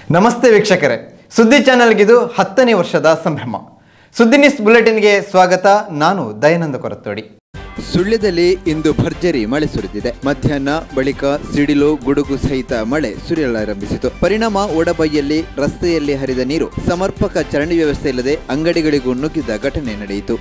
ನಮಸ್ತೆ ವೀಕ್ಷಕರೇ ಸುದ್ದಿ ಚಾನೆಲ್ಗಿದು ಹತ್ತನೇ ವರ್ಷದ ಸಂಭ್ರಮ ಸುದ್ದಿ ನ್ಯೂಸ್ ಬುಲೆಟಿನ್ಗೆ ಸ್ವಾಗತ ನಾನು ದಯಾನಂದ ಕೊರತ್ತೋಡಿ ಸುಳ್ಯದಲ್ಲಿ ಇಂದು ಭರ್ಜರಿ ಮಳೆ ಸುರಿದಿದೆ ಮಧ್ಯಾಹ್ನ ಬಳಿಕ ಸಿಡಿಲು ಗುಡುಗು ಸಹಿತ ಮಳೆ ಸುರಿಯಲಾರಂಭಿಸಿತು ಪರಿಣಾಮ ಓಡಬೈಯಲ್ಲಿ ರಸ್ತೆಯಲ್ಲಿ ಹರಿದ ನೀರು ಸಮರ್ಪಕ ಚರಂಡಿ ವ್ಯವಸ್ಥೆ ಇಲ್ಲದೆ ಅಂಗಡಿಗಳಿಗೂ ನುಗ್ಗಿದ ಘಟನೆ ನಡೆಯಿತು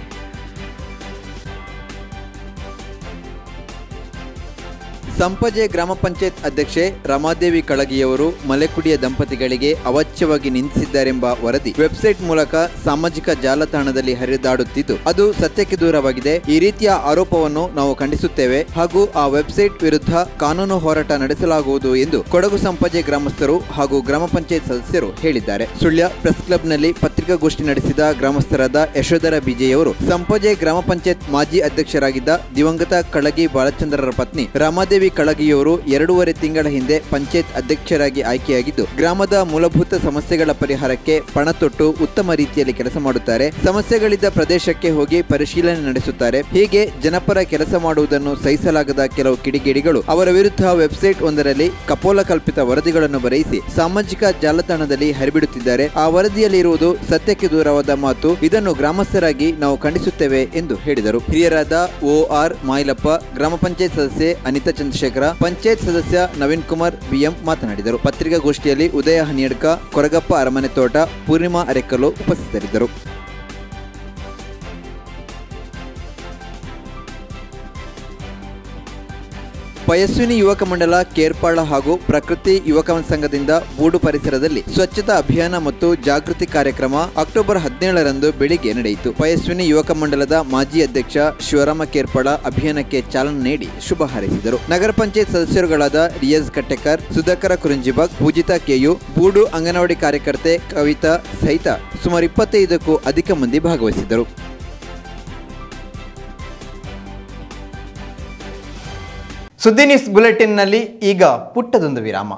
ಸಂಪಜೆ ಗ್ರಾಮ ಪಂಚಾಯತ್ ಅಧ್ಯಕ್ಷೆ ರಮಾದೇವಿ ಕಳಗಿಯವರು ಮಲೆಕುಡಿಯ ದಂಪತಿಗಳಿಗೆ ಅವಾಚ್ಯವಾಗಿ ನಿಂದಿಸಿದ್ದಾರೆಂಬ ವರದಿ ವೆಬ್ಸೈಟ್ ಮೂಲಕ ಸಾಮಾಜಿಕ ಜಾಲತಾಣದಲ್ಲಿ ಹರಿದಾಡುತ್ತಿದ್ದು ಅದು ಸತ್ಯಕ್ಕೆ ದೂರವಾಗಿದೆ ಈ ರೀತಿಯ ಆರೋಪವನ್ನು ನಾವು ಖಂಡಿಸುತ್ತೇವೆ ಹಾಗೂ ಆ ವೆಬ್ಸೈಟ್ ವಿರುದ್ಧ ಕಾನೂನು ಹೋರಾಟ ನಡೆಸಲಾಗುವುದು ಎಂದು ಕೊಡಗು ಸಂಪಜೆ ಗ್ರಾಮಸ್ಥರು ಹಾಗೂ ಗ್ರಾಮ ಪಂಚಾಯತ್ ಸದಸ್ಯರು ಹೇಳಿದ್ದಾರೆ ಸುಳ್ಯ ಪ್ರೆಸ್ ಕ್ಲಬ್ನಲ್ಲಿ ಪತ್ರಿಕಾಗೋಷ್ಠಿ ನಡೆಸಿದ ಗ್ರಾಮಸ್ಥರಾದ ಯಶೋಧರ ಬಿಜೆಯವರು ಸಂಪಜೆ ಗ್ರಾಮ ಪಂಚಾಯತ್ ಮಾಜಿ ಅಧ್ಯಕ್ಷರಾಗಿದ್ದ ದಿವಂಗತ ಕಳಗಿ ಬಾಲಚಂದ್ರರ ಪತ್ನಿ ರಾಮಾದೇವಿ ಕಳಗಿಯವರು ಎರಡೂವರೆ ತಿಂಗಳ ಹಿಂದೆ ಪಂಚಾಯತ್ ಅಧ್ಯಕ್ಷರಾಗಿ ಆಯ್ಕೆಯಾಗಿದ್ದು ಗ್ರಾಮದ ಮೂಲಭೂತ ಸಮಸ್ಯೆಗಳ ಪರಿಹಾರಕ್ಕೆ ಪಣ ತೊಟ್ಟು ಉತ್ತಮ ರೀತಿಯಲ್ಲಿ ಕೆಲಸ ಮಾಡುತ್ತಾರೆ ಸಮಸ್ಯೆಗಳಿದ್ದ ಪ್ರದೇಶಕ್ಕೆ ಹೋಗಿ ಪರಿಶೀಲನೆ ನಡೆಸುತ್ತಾರೆ ಹೀಗೆ ಜನಪರ ಕೆಲಸ ಮಾಡುವುದನ್ನು ಸಹಿಸಲಾಗದ ಕೆಲವು ಕಿಡಿಗೇಡಿಗಳು ಅವರ ವಿರುದ್ಧ ವೆಬ್ಸೈಟ್ ಒಂದರಲ್ಲಿ ಕಪೋಲ ಕಲ್ಪಿತ ವರದಿಗಳನ್ನು ಬರೆಯಿಸಿ ಸಾಮಾಜಿಕ ಜಾಲತಾಣದಲ್ಲಿ ಹರಿಬಿಡುತ್ತಿದ್ದಾರೆ ಆ ವರದಿಯಲ್ಲಿ ಇರುವುದು ಸತ್ಯಕ್ಕೆ ದೂರವಾದ ಮಾತು ಇದನ್ನು ಗ್ರಾಮಸ್ಥರಾಗಿ ನಾವು ಖಂಡಿಸುತ್ತೇವೆ ಎಂದು ಹೇಳಿದರು ಹಿರಿಯರಾದ ಓ ಆರ್ ಮಾಯಿಲಪ್ಪ ಗ್ರಾಮ ಪಂಚಾಯತ್ ಸದಸ್ಯೆ ಅನಿತಾ ಚಂದ್ರಶೇಖರ ಪಂಚಾಯತ್ ಸದಸ್ಯ ನವೀನ್ ಕುಮಾರ್ ಬಿಎಂ ಮಾತನಾಡಿದರು ಪತ್ರಿಕಾಗೋಷ್ಠಿಯಲ್ಲಿ ಉದಯ ಹನಿಯಡ್ಕ ಕೊರಗಪ್ಪ ಅರಮನೆ ತೋಟ ಪೂರ್ಣಿಮಾ ಅರೆಕಲ್ಲು ಉಪಸ್ಥಿತರಿದ್ದರು ಪಯಸ್ವಿನಿ ಯುವಕ ಮಂಡಲ ಕೇರ್ಪಾಳ ಹಾಗೂ ಪ್ರಕೃತಿ ಯುವಕ ಸಂಘದಿಂದ ಬೂಡು ಪರಿಸರದಲ್ಲಿ ಸ್ವಚ್ಛತಾ ಅಭಿಯಾನ ಮತ್ತು ಜಾಗೃತಿ ಕಾರ್ಯಕ್ರಮ ಅಕ್ಟೋಬರ್ ಹದಿನೇಳರಂದು ಬೆಳಿಗ್ಗೆ ನಡೆಯಿತು ಪಯಸ್ವಿನಿ ಯುವಕ ಮಂಡಲದ ಮಾಜಿ ಅಧ್ಯಕ್ಷ ಶಿವರಾಮ ಕೇರ್ಪಾಳ ಅಭಿಯಾನಕ್ಕೆ ಚಾಲನೆ ನೀಡಿ ಶುಭ ಹಾರೈಸಿದರು ನಗರ ಪಂಚಾಯತ್ ಸದಸ್ಯರುಗಳಾದ ರಿಯಾಜ್ ಕಟ್ಟೆಕರ್ ಸುಧಾಕರ ಕುರಿಂಜಿಬಾಗ್ ಪೂಜಿತಾ ಕೆಯು ಬೂಡು ಅಂಗನವಾಡಿ ಕಾರ್ಯಕರ್ತೆ ಕವಿತಾ ಸಹಿತ ಸುಮಾರು ಇಪ್ಪತ್ತೈದಕ್ಕೂ ಅಧಿಕ ಮಂದಿ ಭಾಗವಹಿಸಿದ್ದರು ಸುದ್ದಿ ನ್ಯೂಸ್ ಬುಲೆಟಿನ್ನಲ್ಲಿ ಈಗ ಪುಟ್ಟದೊಂದು ವಿರಾಮ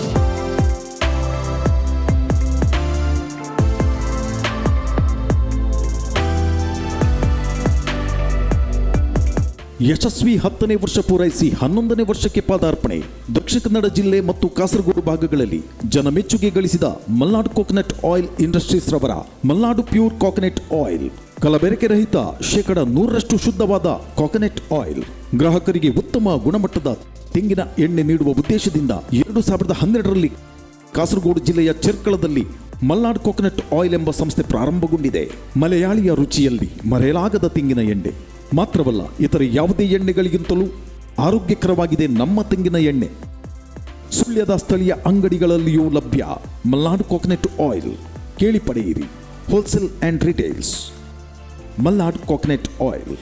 ಯಶಸ್ವಿ ಹತ್ತನೇ ವರ್ಷ ಪೂರೈಸಿ ಹನ್ನೊಂದನೇ ವರ್ಷಕ್ಕೆ ಪಾದಾರ್ಪಣೆ ದಕ್ಷಿಣ ಕನ್ನಡ ಜಿಲ್ಲೆ ಮತ್ತು ಕಾಸರಗೋಡು ಭಾಗಗಳಲ್ಲಿ ಜನಮೆಚ್ಚುಗೆ ಗಳಿಸಿದ ಮಲ್ನಾಡು ಕೋಕೋನಟ್ ಆಯಿಲ್ ಇಂಡಸ್ಟ್ರೀಸ್ ರವರ ಮಲ್ನಾಡು ಪ್ಯೂರ್ ಕೋಕೋನಟ್ ಆಯಿಲ್ ಕಲಬೆರಕೆ ರಹಿತ ಶೇಕಡ ನೂರರಷ್ಟು ಶುದ್ಧವಾದ ಕೋಕೋನಟ್ ಆಯಿಲ್ ಗ್ರಾಹಕರಿಗೆ ಉತ್ತಮ ಗುಣಮಟ್ಟದ ತೆಂಗಿನ ಎಣ್ಣೆ ನೀಡುವ ಉದ್ದೇಶದಿಂದ ಎರಡು ಸಾವಿರದ ಹನ್ನೆರಡರಲ್ಲಿ ಕಾಸರಗೋಡು ಜಿಲ್ಲೆಯ ಚೆರ್ಕಳದಲ್ಲಿ ಮಲ್ನಾಡ್ ಕೋಕೋನಟ್ ಆಯಿಲ್ ಎಂಬ ಸಂಸ್ಥೆ ಪ್ರಾರಂಭಗೊಂಡಿದೆ ಮಲಯಾಳಿಯ ರುಚಿಯಲ್ಲಿ ಮರೆಯಲಾಗದ ತೆಂಗಿನ ಎಣ್ಣೆ ಮಾತ್ರವಲ್ಲ ಇತರ ಯಾವುದೇ ಎಣ್ಣೆಗಳಿಗಿಂತಲೂ ಆರೋಗ್ಯಕರವಾಗಿದೆ ನಮ್ಮ ತೆಂಗಿನ ಎಣ್ಣೆ ಸುಳ್ಯದ ಸ್ಥಳೀಯ ಅಂಗಡಿಗಳಲ್ಲಿಯೂ ಲಭ್ಯ ಮಲ್ನಾಡು ಕೋಕೋನಟ್ ಆಯಿಲ್ ಕೇಳಿ ಪಡೆಯಿರಿ wholesale and retails Malnad coconut oil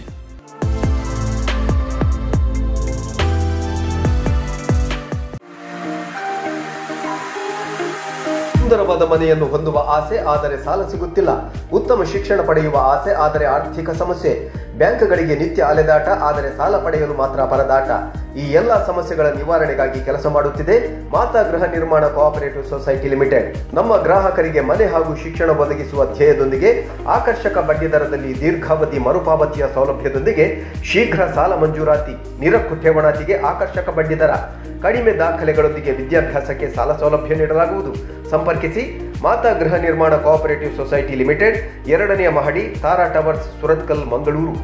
ಸುಂದರವಾದ ಮನೆಯನ್ನು ಹೊಂದುವ ಆಸೆ ಆದರೆ ಸಾಲ ಸಿಗುತ್ತಿಲ್ಲ ಉತ್ತಮ ಶಿಕ್ಷಣ ಪಡೆಯುವ ಆಸೆ ಆದರೆ ಆರ್ಥಿಕ ಸಮಸ್ಯೆ ಬ್ಯಾಂಕ್ಗಳಿಗೆ ನಿತ್ಯ ಅಲೆದಾಟ ಆದರೆ ಸಾಲ ಪಡೆಯಲು ಮಾತ್ರ ಪರದಾಟ ಈ ಎಲ್ಲ ಸಮಸ್ಯೆಗಳ ನಿವಾರಣೆಗಾಗಿ ಕೆಲಸ ಮಾಡುತ್ತಿದೆ ಮಾತಾ ಗೃಹ ನಿರ್ಮಾಣ ಕೋಆಪರೇಟಿವ್ ಸೊಸೈಟಿ ಲಿಮಿಟೆಡ್ ನಮ್ಮ ಗ್ರಾಹಕರಿಗೆ ಮನೆ ಹಾಗೂ ಶಿಕ್ಷಣ ಒದಗಿಸುವ ಧ್ಯೇಯದೊಂದಿಗೆ ಆಕರ್ಷಕ ಬಡ್ಡಿ ದರದಲ್ಲಿ ದೀರ್ಘಾವಧಿ ಮರುಪಾವತಿಯ ಸೌಲಭ್ಯದೊಂದಿಗೆ ಶೀಘ್ರ ಸಾಲ ಮಂಜೂರಾತಿ ನಿರಕ್ಕು ಠೇವಣಾತಿಗೆ ಆಕರ್ಷಕ ಬಡ್ಡಿ ದರ ಕಡಿಮೆ ದಾಖಲೆಗಳೊಂದಿಗೆ ವಿದ್ಯಾಭ್ಯಾಸಕ್ಕೆ ಸಾಲ ಸೌಲಭ್ಯ ನೀಡಲಾಗುವುದು ಸಂಪರ್ಕಿಸಿ ಮಾತಾ ಗೃಹ ನಿರ್ಮಾಣ ಕೋಆಪರೇಟಿವ್ ಸೊಸೈಟಿ ಲಿಮಿಟೆಡ್ ಎರಡನೆಯ ಮಹಡಿ Tara towers Surathkal Mangaluru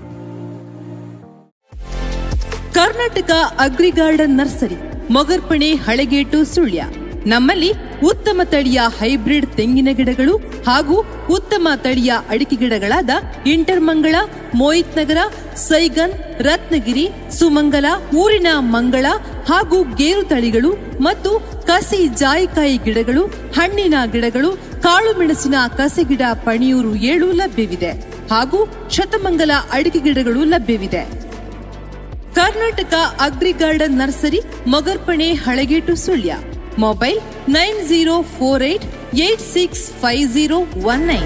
Karnataka agri garden nursery Mogarpane Halegate Sullia ನಮ್ಮಲ್ಲಿ ಉತ್ತಮ ತಳಿಯ ಹೈಬ್ರಿಡ್ ತೆಂಗಿನ ಗಿಡಗಳು ಹಾಗೂ ಉತ್ತಮ ತಳಿಯ ಅಡಿಕೆ ಗಿಡಗಳಾದ ಇಂಟರ್ಮಂಗಳ ಮೋಹಿತ್ ನಗರ ಸೈಗನ್ ರತ್ನಗಿರಿ ಸುಮಂಗಲ ಊರಿನ ಮಂಗಳ ಹಾಗೂ ಗೇರು ತಳಿಗಳು ಮತ್ತು ಕಸಿ ಜಾಯಿಕಾಯಿ ಗಿಡಗಳು ಹಣ್ಣಿನ ಗಿಡಗಳು ಕಾಳು ಮೆಣಸಿನ ಕಸಿ ಗಿಡ ಪಣಿಯೂರು ಏಳು ಲಭ್ಯವಿದೆ ಹಾಗೂ ಶತಮಂಗಲ ಅಡಿಕೆ ಗಿಡಗಳು ಲಭ್ಯವಿದೆ Karnataka agri garden nursery Mogarpane Halegate Sullia mobile nine zero four eight eight six five zero one nine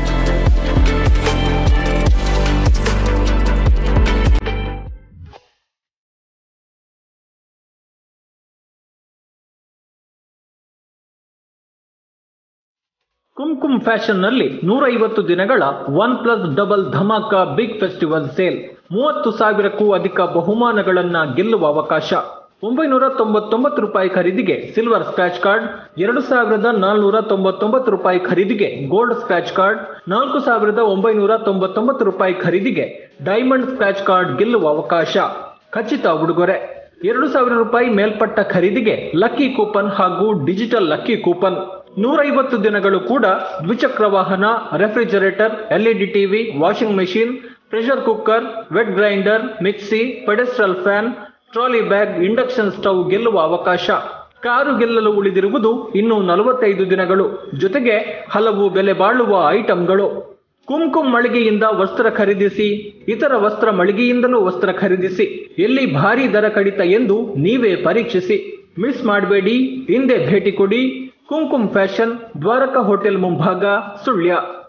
Kunkum ಫ್ಯಾಷನ್ನಲ್ಲಿ ನೂರೈವತ್ತು ದಿನಗಳ one plus double dhamaka big festival sale ಮೂವತ್ತು ಸಾವಿರಕ್ಕೂ ಅಧಿಕ ಬಹುಮಾನಗಳನ್ನ ಗೆಲ್ಲುವ ಅವಕಾಶ ಒಂಬೈನೂರ ತೊಂಬತ್ತೊಂಬತ್ತು ರೂಪಾಯಿ ಖರೀದಿಗೆ ಸಿಲ್ವರ್ ಸ್ಕ್ರಾಚ್ ಕಾರ್ಡ್ ಎರಡು ಸಾವಿರದ ನಾಲ್ನೂರ ತೊಂಬತ್ತೊಂಬತ್ತು ರೂಪಾಯಿ ಖರೀದಿಗೆ ಗೋಲ್ಡ್ ಸ್ಕ್ರಾಚ್ ಕಾರ್ಡ್ ನಾಲ್ಕು ಸಾವಿರದ ಒಂಬೈನೂರ ತೊಂಬತ್ತೊಂಬತ್ತು ರೂಪಾಯಿ ಖರೀದಿಗೆ ಡೈಮಂಡ್ ಸ್ಕ್ರಾಚ್ ಕಾರ್ಡ್ ಗೆಲ್ಲುವ ಅವಕಾಶ ಖಚಿತ ಉಡುಗೊರೆ ಎರಡು ಸಾವಿರ ರೂಪಾಯಿ ಮೇಲ್ಪಟ್ಟ ಖರೀದಿಗೆ ಲಕ್ಕಿ ಕೂಪನ್ ಹಾಗೂ ಡಿಜಿಟಲ್ ಲಕ್ಕಿ ಕೂಪನ್ ನೂರೈವತ್ತು ದಿನಗಳು ಕೂಡ ದ್ವಿಚಕ್ರ ವಾಹನ refrigerator LED TV washing machine pressure cooker wet grinder mixie pedestal fan trolley bag induction stove ಗೆಲ್ಲುವ ಅವಕಾಶ ಕಾರು ಗೆಲ್ಲಲು ಉಳಿದಿರುವುದು ಇನ್ನು ನಲವತ್ತೈದು ದಿನಗಳು ಜೊತೆಗೆ ಹಲವು ಬೆಲೆ ಬಾಳುವ ಐಟಂಗಳು ಕುಂಕುಮ್ ಮಳಿಗೆಯಿಂದ ವಸ್ತ್ರ ಖರೀದಿಸಿ ಇತರ ವಸ್ತ್ರ ಮಳಿಗೆಯಿಂದಲೂ ವಸ್ತ್ರ ಖರೀದಿಸಿ ಎಲ್ಲಿ ಭಾರಿ ದರ ಕಡಿತ ಎಂದು ನೀವೇ ಪರೀಕ್ಷಿಸಿ ಮಿಸ್ ಮಾಡಬೇಡಿ ಹಿಂದೆ ಭೇಟಿ ಕೊಡಿ ಕುಂಕುಮ್ ಫ್ಯಾಷನ್ ದ್ವಾರಕಾ ಹೋಟೆಲ್ ಮುಂಭಾಗ ಸುಳ್ಯ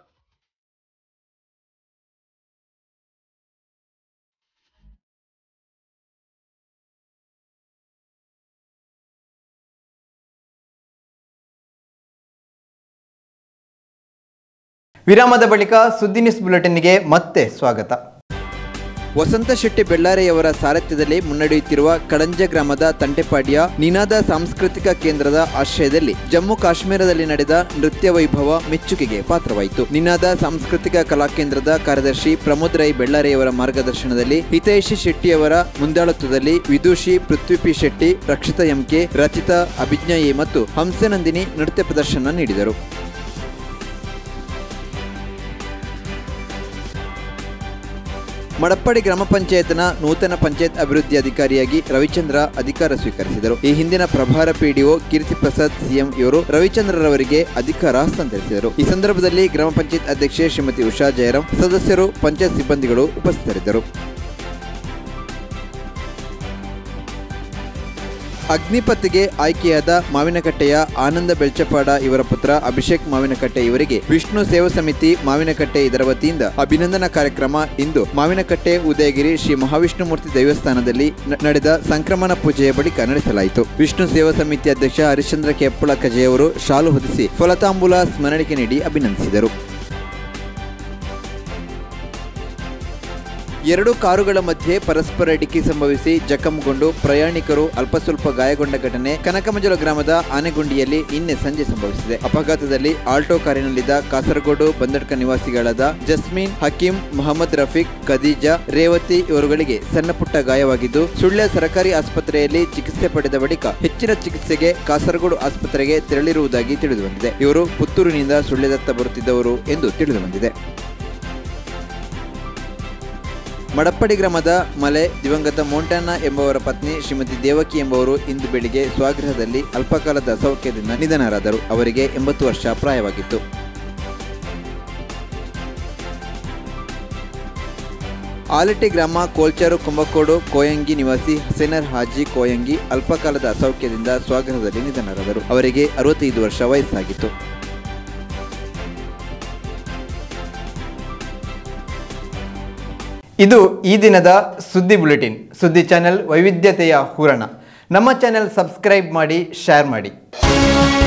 ವಿರಾಮದ ಬಳಿಕ ಸುದ್ದಿ ನ್ಯೂಸ್ ಬುಲೆಟಿನ್ಗೆ ಮತ್ತೆ ಸ್ವಾಗತ ವಸಂತ ಶೆಟ್ಟಿ ಬೆಳ್ಳಾರೆಯವರ ಸಾರಥ್ಯದಲ್ಲಿ ಮುನ್ನಡೆಯುತ್ತಿರುವ ಕಡಂಜ ಗ್ರಾಮದ ತಂಟೆಪಾಡಿಯ ನಿನಾದ ಸಾಂಸ್ಕೃತಿಕ ಕೇಂದ್ರದ ಆಶ್ರಯದಲ್ಲಿ ಜಮ್ಮು ಕಾಶ್ಮೀರದಲ್ಲಿ ನಡೆದ ನೃತ್ಯ ವೈಭವ ಮೆಚ್ಚುಗೆಗೆ ಪಾತ್ರವಾಯಿತು ನಿನಾದ ಸಾಂಸ್ಕೃತಿಕ ಕಲಾಕೇಂದ್ರದ ಕಾರ್ಯದರ್ಶಿ ಪ್ರಮೋದ್ ರೈ ಬೆಳ್ಳಾರೆಯವರ ಮಾರ್ಗದರ್ಶನದಲ್ಲಿ ಹಿತೈಷಿ ಶೆಟ್ಟಿಯವರ ಮುಂದಾಳತ್ವದಲ್ಲಿ ವಿದೂಷಿ ಪೃಥ್ವಿ ಶೆಟ್ಟಿ ರಕ್ಷಿತಾ ಎಂಕೆ ರಚಿತಾ ಅಭಿಜ್ಞಾ ಎ ಮತ್ತು ಹಂಸನಂದಿನಿ ನೃತ್ಯ ಪ್ರದರ್ಶನ ನೀಡಿದರು ಮಡಪ್ಪಾಡಿ ಗ್ರಾಮ ಪಂಚಾಯತ್ನ ನೂತನ ಪಂಚಾಯತ್ ಅಭಿವೃದ್ಧಿ ಅಧಿಕಾರಿಯಾಗಿ ರವಿಚಂದ್ರ ಅಧಿಕಾರ ಸ್ವೀಕರಿಸಿದರು ಈ ಹಿಂದಿನ ಪ್ರಭಾರ ಪಿಡಿಒ ಕೀರ್ತಿ ಪ್ರಸಾದ್ ಸಿಎಂ ಇವರು ರವಿಚಂದ್ರರವರಿಗೆ ಅಧಿಕಾರ ಹಸ್ತಾಂತರಿಸಿದರು ಈ ಸಂದರ್ಭದಲ್ಲಿ ಗ್ರಾಮ ಪಂಚಾಯತ್ ಅಧ್ಯಕ್ಷೆ ಶ್ರೀಮತಿ ಉಷಾ ಜಯರಾಮ್ ಸದಸ್ಯರು ಪಂಚಾಯತ್ ಸಿಬ್ಬಂದಿಗಳು ಉಪಸ್ಥಿತರಿದ್ದರು ಅಗ್ನಿಪಥ್ಗೆ ಆಯ್ಕೆಯಾದ ಮಾವಿನಕಟ್ಟೆಯ ಆನಂದ ಬೆಳ್ಚಪಾಡ ಇವರ ಪುತ್ರ ಅಭಿಷೇಕ್ ಮಾವಿನಕಟ್ಟೆ ಇವರಿಗೆ ವಿಷ್ಣು ಸೇವಾ ಸಮಿತಿ ಮಾವಿನಕಟ್ಟೆ ಇದರ ವತಿಯಿಂದ ಅಭಿನಂದನಾ ಕಾರ್ಯಕ್ರಮ ಇಂದು ಮಾವಿನಕಟ್ಟೆ ಉದಯಗಿರಿ ಶ್ರೀ ಮಹಾವಿಷ್ಣುಮೂರ್ತಿ ದೇವಸ್ಥಾನದಲ್ಲಿ ನ- ನಡೆದ ಸಂಕ್ರಮಣ ಪೂಜೆಯ ಬಳಿಕ ನಡೆಸಲಾಯಿತು ವಿಷ್ಣು ಸೇವಾ ಸಮಿತಿ ಅಧ್ಯಕ್ಷ ಹರಿಶ್ಚಂದ್ರ ಕೆಪ್ಪಳ ಕಜೆಯವರು ಶಾಲು ಹೊದಿಸಿ ಫಲತಾಂಬೂಲ ಸ್ಮರಣಿಕೆ ನೀಡಿ ಅಭಿನಂದಿಸಿದರು ಎರಡು ಕಾರುಗಳ ಮಧ್ಯೆ ಪರಸ್ಪರ ಡಿಕ್ಕಿ ಸಂಭವಿಸಿ ಜಖಂಗೊಂಡು ಪ್ರಯಾಣಿಕರು ಅಲ್ಪ ಸ್ವಲ್ಪ ಗಾಯಗೊಂಡ ಘಟನೆ ಕನಕಮಂಜಲ ಗ್ರಾಮದ ಆನೆಗುಂಡಿಯಲ್ಲಿ ನಿನ್ನೆ ಸಂಜೆ ಸಂಭವಿಸಿದೆ ಅಪಘಾತದಲ್ಲಿ ಆಲ್ಟೋ ಕಾರಿನಲ್ಲಿದ್ದ ಕಾಸರಗೋಡು ಬಂದಡ್ಕ ನಿವಾಸಿಗಳಾದ ಜಸ್ಮೀನ್ ಹಕೀಂ ಮೊಹಮ್ಮದ್ ರಫೀಕ್ ಖದೀಜಾ ರೇವತಿ ಇವರುಗಳಿಗೆ ಸಣ್ಣ ಪುಟ್ಟ ಗಾಯವಾಗಿದ್ದು ಸುಳ್ಯ ಸರ್ಕಾರಿ ಆಸ್ಪತ್ರೆಯಲ್ಲಿ ಚಿಕಿತ್ಸೆ ಪಡೆದ ಬಳಿಕ ಹೆಚ್ಚಿನ ಚಿಕಿತ್ಸೆಗೆ ಕಾಸರಗೋಡು ಆಸ್ಪತ್ರೆಗೆ ತೆರಳಿರುವುದಾಗಿ ತಿಳಿದುಬಂದಿದೆ ಇವರು ಪುತ್ತೂರಿನಿಂದ ಸುಳ್ಯದತ್ತ ಬರುತ್ತಿದ್ದವರು ಎಂದು ತಿಳಿದುಬಂದಿದೆ ಮಡಪ್ಪಡಿ ಗ್ರಾಮದ ಮಲೆ ದಿವಂಗತ ಮೋಂಟಣ್ಣ ಎಂಬುವರ ಪತ್ನಿ ಶ್ರೀಮತಿ ದೇವಕಿ ಎಂಬುವರು ಇಂದು ಬೆಳಿಗ್ಗೆ ಸ್ವಗೃಹದಲ್ಲಿ ಅಲ್ಪಕಾಲದ ಅಸೌಖ್ಯದಿಂದ ನಿಧನರಾದರು ಅವರಿಗೆ ಎಂಬತ್ತು ವರ್ಷ ಪ್ರಾಯವಾಗಿತ್ತು ಆಲಟಿ ಗ್ರಾಮ ಕೋಲ್ಚಾರು ಕುಂಬಕೋಡು ಕೋಯಂಗಿ ನಿವಾಸಿ ಹಸೇನರ್ ಹಾಜಿ ಕೋಯಂಗಿ ಅಲ್ಪಕಾಲದ ಅಸೌಖ್ಯದಿಂದ ಸ್ವಗೃಹದಲ್ಲಿ ನಿಧನರಾದರು ಅವರಿಗೆ ಅರವತ್ತೈದು ವರ್ಷ ವಯಸ್ಸಾಗಿತ್ತು ಇದು ಈ ದಿನದ ಸುದ್ದಿ ಬುಲೆಟಿನ್ ಸುದ್ದಿ ಚಾನೆಲ್ ವೈವಿಧ್ಯತೆಯ ಹೂರಣ ನಮ್ಮ ಚಾನೆಲ್ ಸಬ್ಸ್ಕ್ರೈಬ್ ಮಾಡಿ ಶೇರ್ ಮಾಡಿ